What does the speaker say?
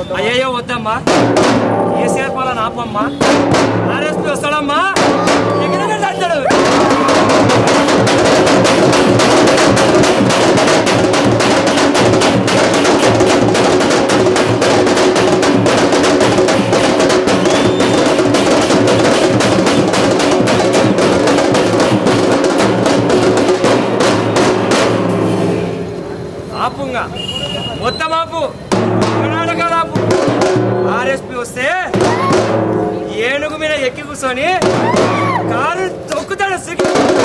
అయ్యయ్యో వద్దమ్మా కేసీఆర్ పాలన ఆపమ్మా ఆర్ఎస్పీ వస్తాడమ్మా ఎక్కడెక్కడ తడతాడు ఆపుంగా మొత్తం ఆపు కర్ణాటక ఆపు ఆర్ఎస్పీ వస్తే ఏనుగు మీద ఎక్కి కూర్చొని కారు తొక్కుతాడు సిగ్గు